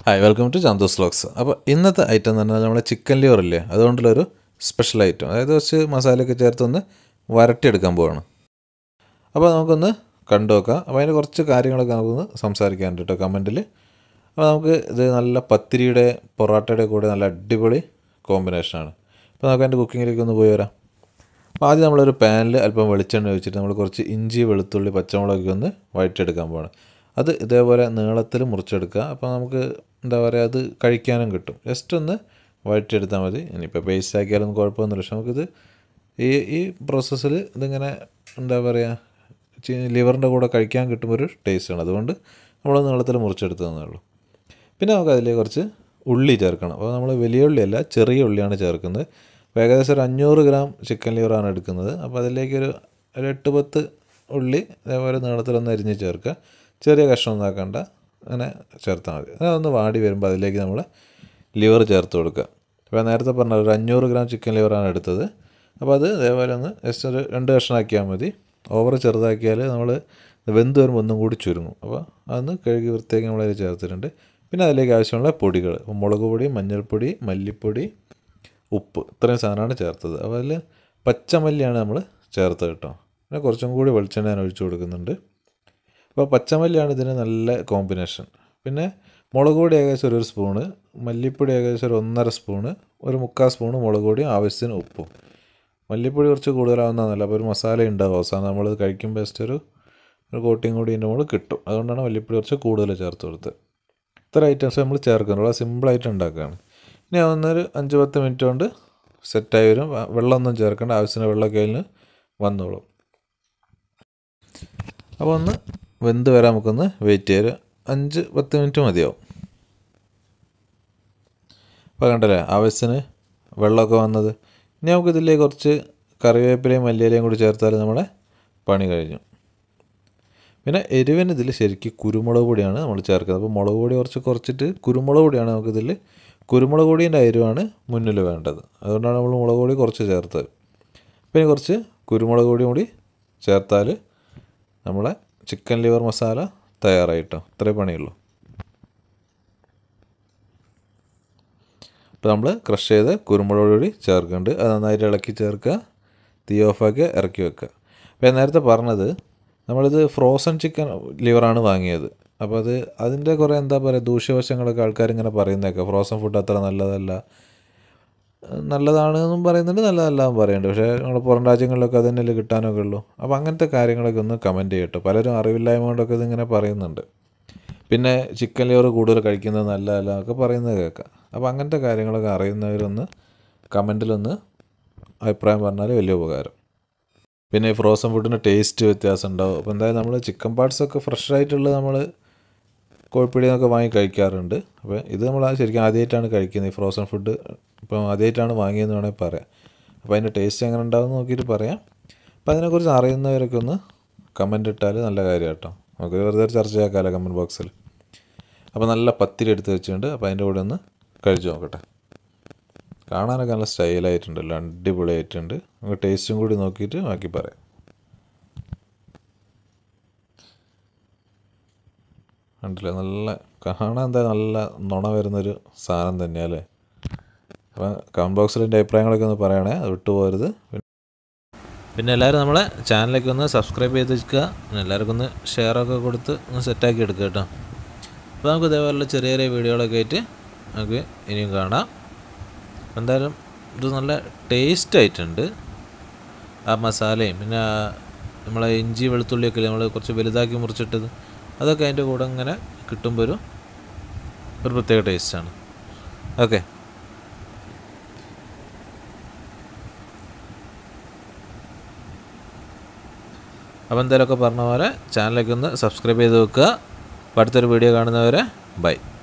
hi welcome to Chanthos vlogs അപ്പോൾ ഇന്നത്തെ item എന്ന് പറഞ്ഞാൽ നമ്മുടെ ചിക്കൻ ലിവർ ഇല്ലേ അതുകൊണ്ടുള്ളൊരു സ്പെഷ്യൽ ഐറ്റം അതായത് കുറച്ച് മസാലയൊക്കെ ചേർത്തൊന്ന് വരട്ടിയെടുക്കാൻ പോവാണ് അപ്പോൾ നമുക്കൊന്ന് കണ്ടു നോക്കാം അപ്പോൾ അതിന് കുറച്ച് കാര്യങ്ങളൊക്കെ നമുക്കൊന്ന് സംസാരിക്കാനുണ്ട് കേട്ടോ കമൻറ്റിൽ അപ്പോൾ നമുക്ക് ഇത് നല്ല പത്തിരിയുടെ പൊറോട്ടയുടെ കൂടെ നല്ല അടിപൊളി കോമ്പിനേഷനാണ് അപ്പോൾ നമുക്ക് അതിൻ്റെ കുക്കിങ്ങിലേക്ക് ഒന്ന് പോയി വരാം അപ്പോൾ ആദ്യം നമ്മളൊരു പാനിൽ അല്പം വെളിച്ചെണ്ണ ഒഴിച്ചിട്ട് നമ്മൾ കുറച്ച് ഇഞ്ചി വെളുത്തുള്ളി പച്ചമുളകൊക്കെ ഒന്ന് വഴറ്റിയെടുക്കാൻ പോകണം അത് ഇതേപോലെ നീളത്തിൽ മുറിച്ചെടുക്കുക അപ്പോൾ നമുക്ക് എന്താ പറയുക അത് കഴിക്കാനും കിട്ടും ജസ്റ്റ് ഒന്ന് വഴറ്റിയെടുത്താൽ മതി ഇനിയിപ്പോൾ പേസ്റ്റ് ആക്കിയാലൊന്നും കുഴപ്പമൊന്നുമില്ല പക്ഷെ നമുക്കിത് ഈ ഈ പ്രോസസ്സിൽ ഇതിങ്ങനെ എന്താ പറയുക ലിവറിൻ്റെ കൂടെ കഴിക്കാൻ കിട്ടുമ്പോൾ ഒരു ടേസ്റ്റാണ് അതുകൊണ്ട് നമ്മൾ നീളത്തിൽ മുറിച്ചെടുത്തതെന്നേ ഉള്ളൂ പിന്നെ നമുക്ക് അതിലേക്ക് കുറച്ച് ഉള്ളി ചേർക്കണം അപ്പോൾ നമ്മൾ വലിയ ഉള്ളിയല്ല ചെറിയ ഉള്ളിയാണ് ചേർക്കുന്നത് അപ്പോൾ ഏകദേശം ഒരു അഞ്ഞൂറ് ഗ്രാം ചിക്കൻ ലിവറാണ് എടുക്കുന്നത് അപ്പോൾ അതിലേക്കൊരു ഒരു എട്ട് പത്ത് ഉള്ളി അതേപോലെ നീളത്തിലൊന്ന് അരിഞ്ഞ് ചേർക്കുക ചെറിയ കഷ്ണം ഒന്നാക്കണ്ട അങ്ങനെ ചേർത്താൽ മതി അതൊന്ന് വാടി വരുമ്പോൾ അതിലേക്ക് നമ്മൾ ലിവർ ചേർത്ത് കൊടുക്കുക അപ്പോൾ നേരത്തെ പറഞ്ഞ ഒരു അഞ്ഞൂറ് ഗ്രാം ചിക്കൻ ലിവറാണ് എടുത്തത് അപ്പോൾ അത് ഇതേപോലെ ഒന്ന് ജസ്റ്റ് ഒരു രണ്ട് കഷ്ണമാക്കിയാൽ മതി ഓവർ ചെറുതാക്കിയാൽ നമ്മൾ വെന്ത് വരുമ്പോൾ ഒന്നും കൂടി ചുരുങ്ങും അപ്പോൾ അതൊന്ന് കഴുകി വൃത്തിയാക്കി നമ്മളതിൽ ചേർത്തിട്ടുണ്ട് പിന്നെ അതിലേക്ക് ആവശ്യമുള്ള പൊടികൾ അപ്പോൾ മുളക് പൊടി മഞ്ഞൾപ്പൊടി മല്ലിപ്പൊടി ഉപ്പ് ഇത്രയും സാധനമാണ് ചേർത്തത് അപ്പോൾ അതിൽ പച്ചമല്ലിയാണ് നമ്മൾ ചേർത്തത് കേട്ടോ പിന്നെ കുറച്ചും കൂടി വെളിച്ചെണ്ണ ഞാൻ ഒഴിച്ചു കൊടുക്കുന്നുണ്ട് അപ്പോൾ പച്ചമല്ലിയാണ് ഇതിന് നല്ല കോമ്പിനേഷൻ പിന്നെ മുളക് പൊടി ഏകദേശം ഒരു സ്പൂണ് മല്ലിപ്പൊടി ഏകദേശം ഒരു ഒന്നര സ്പൂണ് ഒരു മുക്കാൽ സ്പൂണ് മുളക് പൊടിയും ആവശ്യത്തിന് ഉപ്പും മല്ലിപ്പൊടി കുറച്ച് കൂടുതലാവുന്നതല്ല അപ്പോൾ ഒരു മസാല ഉണ്ടാവും അവസാനം നമ്മൾ കഴിക്കുമ്പോൾ ജസ്റ്റ് ഒരു ഒരു കോട്ടിങ് കൂടി ഇതിൻ്റെ മുകളിൽ കിട്ടും അതുകൊണ്ടാണ് മല്ലിപ്പൊടി കുറച്ച് കൂടുതൽ ചേർത്ത് കൊടുത്തത് ഇത്ര ഐറ്റംസ് നമ്മൾ ചേർക്കുന്നത് വളരെ സിമ്പിളായിട്ട് ഉണ്ടാക്കുകയാണ് ഇനി അതൊന്നൊരു അഞ്ച് പത്ത് മിനിറ്റ് കൊണ്ട് സെറ്റായി വരും വെള്ളമൊന്നും ചേർക്കേണ്ട ആവശ്യത്തിന് വെള്ളമൊക്കെ അതിന് വന്നോളും അപ്പോൾ ഒന്ന് വെന്ത് വരാൻ നമുക്കൊന്ന് വെയിറ്റ് ചെയ്ത് അഞ്ച് പത്ത് മിനിറ്റ് മതിയാവും അപ്പോൾ കണ്ടല്ലേ ആവശ്യത്തിന് വെള്ളമൊക്കെ വന്നത് ഇനി നമുക്കിതിലേക്ക് കുറച്ച് കറിവേപ്പിലയും മല്ലിയിലയും കൂടി ചേർത്താൽ നമ്മുടെ പണി കഴിഞ്ഞു പിന്നെ എരിവിന് ഇതിൽ ശരിക്കും കുരുമുളക് പൊടിയാണ് നമ്മൾ ചേർക്കുന്നത് അപ്പോൾ മുളക് പൊടി കുറച്ച് കുറച്ചിട്ട് കുരുമുളക് പൊടിയാണ് നമുക്കിതിൽ കുരുമുളക് പൊടീൻ്റെ എരിവാണ് മുന്നിൽ വേണ്ടത് അതുകൊണ്ടാണ് നമ്മൾ മുളക് പൊടി കുറച്ച് ചേർത്തത് പിന്നെ കുറച്ച് കുരുമുളക് പൊടിയും കൂടി ചേർത്താൽ നമ്മളെ ചിക്കൻ ലിവർ മസാല തയ്യാറായിട്ടോ ഇത്രേ പണിയുള്ളൂ ഇപ്പോൾ നമ്മൾ ക്രഷ് ചെയ്ത് കുരുമുളക് പൊടി ചേർക്കുന്നുണ്ട് അത് നന്നായിട്ട് ഇളക്കി ചേർക്കുക തീ ഓഫാക്കി ഇറക്കി വെക്കുക അപ്പോൾ ഞാൻ നേരത്തെ പറഞ്ഞത് നമ്മളിത് ഫ്രോസൺ ചിക്കൻ ലിവറാണ് വാങ്ങിയത് അപ്പോൾ അത് അതിൻ്റെ കുറേ എന്താ പറയുക ദൂഷ്യവശങ്ങളൊക്കെ ആൾക്കാരിങ്ങനെ പറയുന്നേക്കാം ഫ്രോസൺ ഫുഡ് അത്ര നല്ലതല്ല നല്ലതാണ് എന്നും പറയുന്നുണ്ട് നല്ലതല്ല എന്നും പറയുന്നുണ്ട് പക്ഷേ നമ്മുടെ പുറം രാജ്യങ്ങളിലൊക്കെ അത് തന്നെയല്ലേ കിട്ടാനൊക്കെ ഉള്ളൂ അപ്പോൾ അങ്ങനത്തെ കാര്യങ്ങളൊക്കെ ഒന്ന് കമൻറ്റ് ചെയ്യട്ടോ പലരും അറിവില്ലായ്മ കൊണ്ടൊക്കെ ഇതിങ്ങനെ പറയുന്നുണ്ട് പിന്നെ ചിക്കൻ ലിവർ കൂടുതൽ കഴിക്കുന്നത് നല്ലതല്ല ഒക്കെ പറയുന്നത് കേൾക്കാം അപ്പോൾ അങ്ങനത്തെ കാര്യങ്ങളൊക്കെ അറിയുന്നവരൊന്ന് കമൻറ്റിലൊന്ന് അഭിപ്രായം പറഞ്ഞാൽ വലിയ ഉപകാരം പിന്നെ ഈ ഫ്രോസൺ ഫുഡിന് ടേസ്റ്റ് വ്യത്യാസം ഉണ്ടാവും അപ്പോൾ എന്തായാലും നമ്മൾ ചിക്കൻ പാർട്സൊക്കെ ഫ്രഷ് ആയിട്ടുള്ള നമ്മൾ കോഴിപ്പിടിയിൽ നിന്നൊക്കെ വാങ്ങി കഴിക്കാറുണ്ട് അപ്പോൾ ഇത് നമ്മൾ ശരിക്കും ആദ്യമായിട്ടാണ് കഴിക്കുന്നത് ഈ ഫ്രോസൺ ഫുഡ് ഇപ്പോൾ ആദ്യമായിട്ടാണ് വാങ്ങിയതെന്ന് വേണമെങ്കിൽ പറയാം അപ്പോൾ അതിൻ്റെ ടേസ്റ്റ് എങ്ങനെ ഉണ്ടാവും നോക്കിയിട്ട് പറയാം അപ്പോൾ അതിനെക്കുറിച്ച് അറിയുന്നവരൊക്കെ ഒന്ന് കമൻ്റ് ഇട്ടാൽ നല്ല കാര്യം കേട്ടോ നമുക്ക് വെറുതെ ഒരു ചർച്ച ചെയ്യാക്കാമല്ലോ കമൻറ്റ് ബോക്സിൽ അപ്പോൾ നല്ല പത്തിരി എടുത്ത് വെച്ചിട്ടുണ്ട് അപ്പോൾ അതിൻ്റെ കൂടെ ഒന്ന് കഴിച്ചു നോക്കട്ടെ കാണാനൊക്കെ നല്ല സ്റ്റൈലായിട്ടുണ്ടല്ലോ അടിപൊളിയായിട്ടുണ്ട് നമുക്ക് ടേസ്റ്റും കൂടി നോക്കിയിട്ട് ബാക്കി പറയാം കണ്ടില്ലേ നല്ല കാണാൻ എന്താ നല്ല നുണ വരുന്നൊരു സാധനം തന്നെയല്ലേ അപ്പം കമൻറ്റ് ബോക്സിൽ എൻ്റെ അഭിപ്രായങ്ങളൊക്കെ ഒന്ന് പറയണേ അത് വിട്ടുപോകരുത് പിന്നെ എല്ലാവരും നമ്മളെ ചാനലൊക്കെ ഒന്ന് സബ്സ്ക്രൈബ് ചെയ്ത് വെക്കുക പിന്നെ എല്ലാവർക്കും ഒന്ന് ഷെയറൊക്കെ കൊടുത്ത് ഒന്ന് സെറ്റാക്കി എടുക്കുക കേട്ടോ അപ്പോൾ നമുക്ക് ഇതേപോലുള്ള ചെറിയ ചെറിയ വീഡിയോകളൊക്കെ ആയിട്ട് നമുക്ക് ഇനിയും കാണാം എന്തായാലും ഇത് നല്ല ടേസ്റ്റ് ആയിട്ടുണ്ട് ആ മസാലയും പിന്നെ നമ്മളെ ഇഞ്ചി വെളുത്തുള്ളിയൊക്കെ നമ്മൾ കുറച്ച് വലുതാക്കി മുറിച്ചിട്ടത് അതൊക്കെ അതിൻ്റെ കൂടെ ഇങ്ങനെ കിട്ടുമ്പോൾ ഒരു ഒരു പ്രത്യേക ടേസ്റ്റാണ് ഓക്കെ അപ്പോൾ എന്തായാലൊക്കെ പറഞ്ഞ പോലെ ചാനലൊക്കെ ഒന്ന് സബ്സ്ക്രൈബ് ചെയ്ത് വെക്കുക അപ്പോൾ അടുത്തൊരു വീഡിയോ കാണുന്നവരെ ബൈ